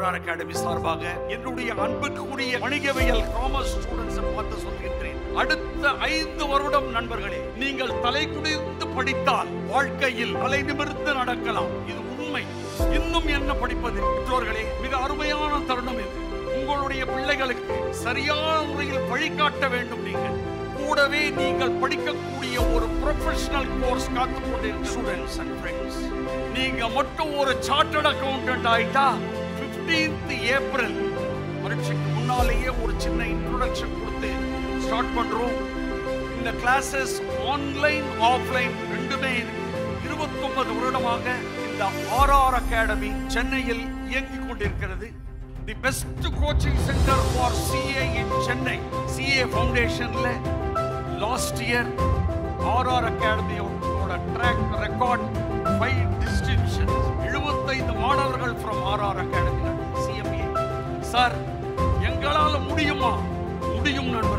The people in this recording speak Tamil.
ஆர்ஆர் அகாடமி சார்பாக என்னுடைய அன்புக்குரிய வணிகவியல் காமர்ஸ் ஸ்டூடெண்ட்ஸ் பார்த்து சொல்கின்றேன் அடுத்த ஐந்து வருடம் நண்பர்களே நீங்கள் தலை குனிந்து படித்தால் வாழ்க்கையில் தலை நிமிர்ந்து நடக்கலாம் இது உண்மை இன்னும் என்ன படிப்பது பெற்றோர்களே மிக அருமையான தருணம் இது உங்களுடைய பிள்ளைகளுக்கு சரியான முறையில் வழிகாட்ட வேண்டும் நீங்கள் கூடவே நீங்கள் படிக்கக்கூடிய ஒரு ப்ரொஃபஷனல் கோர்ஸ் காத்து கொண்டிருக்க ஸ்டூடெண்ட்ஸ் அண்ட் ஃப்ரெண்ட்ஸ் நீங்க மட்டும் ஒரு சார்ட்டர்ட் அக்கவுண்டன்ட் ஆயிட்டா 15th ஏப்ரல் பரீட்சைக்கு முன்னாலேயே ஒரு சின்ன இன்ட்ரோடக்ஷன் கொடுத்து ஸ்டார்ட் பண்றோம் இந்த கிளாஸஸ் ஆன்லைன் ஆஃப்லைன் ரெண்டுமே இருக்கு இருபத்தொன்பது வருடமாக இந்த ஆர்ஆர் அகாடமி சென்னையில் இயங்கிக் கொண்டிருக்கிறது the best coaching centre for CA in Chennai CA ஃபவுண்டேஷன்ல லாஸ்ட் இயர் ஆர்ஆர் அகாடமியோட ட்ராக் ரெக்கார்ட் ஃபைவ் டிஸ்டிங்ஷன் எழுபத்தைந்து மாணவர்கள் from RR academy CMA sir எங்களால் முடியுமா முடியும் நண்பர்களே